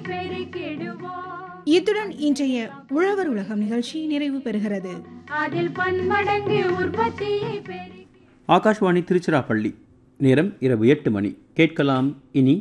பெருக்கிடுவோம் இத்துடன் இன்றைய உழவர் உலகம் நிகழ்ச்சி நிறைவு பெறுகிறது அதில் பன்மடங்கு உற்பத்தியை பெருக்கி ஆகாஷ்வாணி திருச்சிராப்பள்ளி நேரம் இரவு எட்டு மணி கேட்கலாம் இனி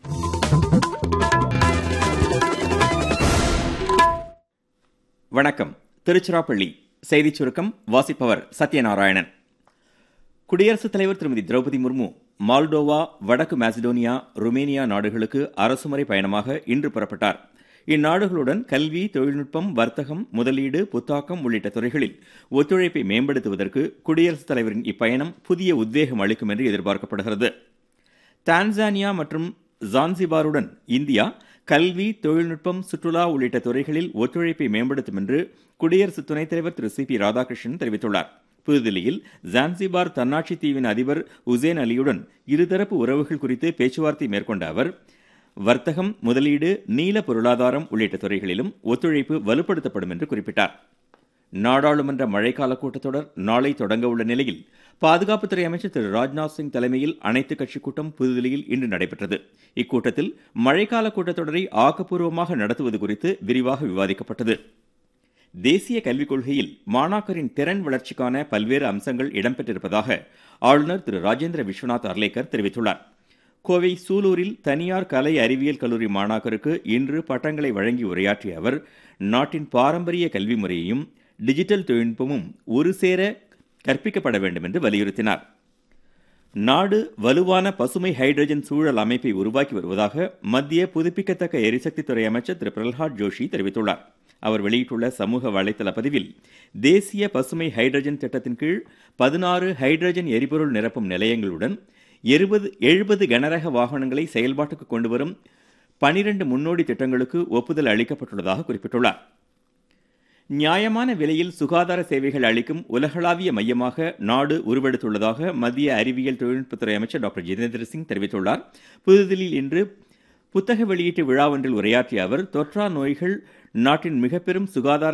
வணக்கம் திருச்சிராப்பள்ளி செய்திச் சுருக்கம் வாசிப்பவர் சத்யநாராயணன் குடியரசுத் தலைவர் திருமதி திரௌபதி முர்மு மால்டோவா வடக்கு மாசிடோனியா ருமேனியா நாடுகளுக்கு அரசுமுறை பயணமாக இன்று புறப்பட்டார் இந்நாடுகளுடன் கல்வி தொழில்நுட்பம் வர்த்தகம் முதலீடு புத்தாக்கம் உள்ளிட்ட துறைகளில் ஒத்துழைப்பை மேம்படுத்துவதற்கு குடியரசுத் தலைவரின் இப்பயணம் புதிய உத்வேகம் அளிக்கும் என்று எதிர்பார்க்கப்படுகிறது டான்சானியா மற்றும் ஜான்சிபாருடன் இந்தியா கல்வி தொழில்நுட்பம் சுற்றுலா உள்ளிட்ட துறைகளில் ஒத்துழைப்பை மேம்படுத்தும் என்று குடியரசு துணைத் தலைவர் திரு சி பி ராதாகிருஷ்ணன் தெரிவித்துள்ளார் புதுதில்லியில் ஜான்சிபார் தன்னாட்சி தீவின் அதிபர் உசேன் அலியுடன் இருதரப்பு உறவுகள் குறித்து பேச்சுவார்த்தை மேற்கொண்ட அவர் வர்த்தகம் முதலீடு நீல பொருளாதாரம் உள்ளிட்ட துறைகளிலும் ஒத்துழைப்பு வலுப்படுத்தப்படும் என்று குறிப்பிட்டார் நாடாளுமன்ற மழைக்கால கூட்டத்தொடர் நாளை தொடங்க உள்ள நிலையில் பாதுகாப்புத்துறை அமைச்சர் திரு ராஜ்நாத் சிங் தலைமையில் அனைத்துக் கட்சி கூட்டம் புதுதில்லியில் இன்று நடைபெற்றது இக்கூட்டத்தில் மழைக்கால கூட்டத்தொடரை ஆக்கப்பூர்வமாக நடத்துவது குறித்து விரிவாக விவாதிக்கப்பட்டது தேசிய கல்விக் கொள்கையில் மாணாக்கரின் திறன் வளர்ச்சிக்கான பல்வேறு அம்சங்கள் இடம்பெற்றிருப்பதாக ஆளுநர் திரு ராஜேந்திர விஸ்வநாத் அர்லேக்கர் தெரிவித்துள்ளார் கோவை சூலூரில் தனியார் கலை அறிவியல் கல்லூரி மாணாக்கருக்கு இன்று பட்டங்களை வழங்கி உரையாற்றிய அவர் நாட்டின் பாரம்பரிய கல்வி முறையையும் டிஜிட்டல் தொழில்நுட்பமும் ஒரு சேர கற்பிக்கப்பட வேண்டும் என்று வலியுறுத்தினார் நாடு வலுவான பசுமை ஹைட்ரஜன் சூழல் அமைப்பை உருவாக்கி வருவதாக மத்திய புதுப்பிக்கத்தக்க எரிசக்தி துறை அமைச்சர் திரு பிரல்ஹாத் ஜோஷி தெரிவித்துள்ளார் அவர் வெளியிட்டுள்ள சமூக வலைதள பதிவில் தேசிய பசுமை ஹைட்ரஜன் திட்டத்தின் கீழ் பதினாறு ஹைட்ரஜன் எரிபொருள் நிரப்பும் நிலையங்களுடன் எழுபது எழுபது கனரக வாகனங்களை செயல்பாட்டுக்கு கொண்டுவரும் பனிரெண்டு முன்னோடி திட்டங்களுக்கு ஒப்புதல் அளிக்கப்பட்டுள்ளதாக குறிப்பிட்டுள்ளார் நியாயமான விலையில் சுகாதார சேவைகள் அளிக்கும் உலகளாவிய மையமாக நாடு உருவெடுத்துள்ளதாக மத்திய அறிவியல் தொழில்நுட்பத்துறை அமைச்சர் டாக்டர் ஜிதேந்திர சிங் தெரிவித்துள்ளார் புதுதில்லியில் இன்று புத்தக வெளியீட்டு விழா ஒன்றில் உரையாற்றிய அவர் தொற்றா நோய்கள் நாட்டின் மிக பெரும் சுகாதார